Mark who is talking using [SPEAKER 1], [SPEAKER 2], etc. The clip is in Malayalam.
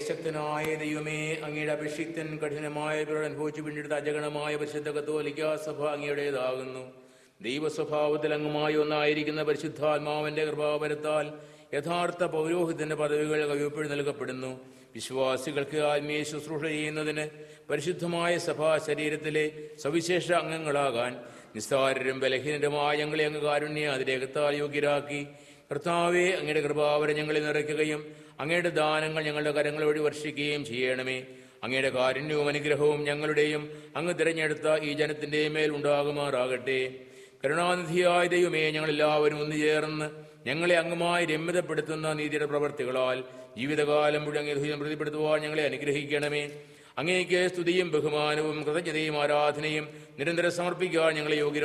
[SPEAKER 1] ശക്തനായ ദൈവമേ അങ്ങയുടെ അഭിഷിക്തൻ കഠിനമായ ഇവരോട് അനുഭവിച്ചു പിന്നിടുത്ത അജഗണമായ പരിശുദ്ധ കത്തോലിക്ക സഭ അങ്ങയുടേതാകുന്നു ദൈവ സ്വഭാവത്തിൽ അങ്ങുമായി ഒന്നായിരിക്കുന്ന പരിശുദ്ധാത്മാവിന്റെ കൃപാവരത്താൽ യഥാർത്ഥ പൗരോഹിതന്റെ പദവികൾ കവിയപ്പോഴും നൽകപ്പെടുന്നു വിശ്വാസികൾക്ക് ആത്മീയ ശുശ്രൂഷ ചെയ്യുന്നതിന് പരിശുദ്ധമായ സഭാ ശരീരത്തിലെ സവിശേഷ അംഗങ്ങളാകാൻ നിസ്സാരരും ബലഹീനരുമായ ഞങ്ങളെ അങ്ങ് കാരുണ്യ അതിരേകത്താൽ യോഗ്യരാക്കി കർത്താവെ അങ്ങയുടെ കൃപാവരം ഞങ്ങളെ നിറയ്ക്കുകയും അങ്ങയുടെ ദാനങ്ങൾ ഞങ്ങളുടെ കരങ്ങൾ വഴി വർഷിക്കുകയും ചെയ്യണമേ അങ്ങയുടെ കാരുണ്യവും അനുഗ്രഹവും ഞങ്ങളുടെയും അങ്ങ് തിരഞ്ഞെടുത്ത ഈ ജനത്തിന്റെ മേൽ ഉണ്ടാകുമാറാകട്ടെ കരുണാനിധിയായ ദൈവമേ ഞങ്ങളെല്ലാവരും ഒന്നു ചേർന്ന് ഞങ്ങളെ അങ്ങുമായി രമ്യതപ്പെടുത്തുന്ന നീതിയുടെ പ്രവർത്തികളാൽ ജീവിതകാലം മുഴുവൻ അങ്ങേ ദുരിതം പ്രതിപ്പെടുത്തുവാൻ ഞങ്ങളെ അനുഗ്രഹിക്കണമേ അങ്ങേക്ക് സ്തുതിയും ബഹുമാനവും കൃതജ്ഞതയും ആരാധനയും നിരന്തരം സമർപ്പിക്കാൻ ഞങ്ങളെ യോഗ്യരാ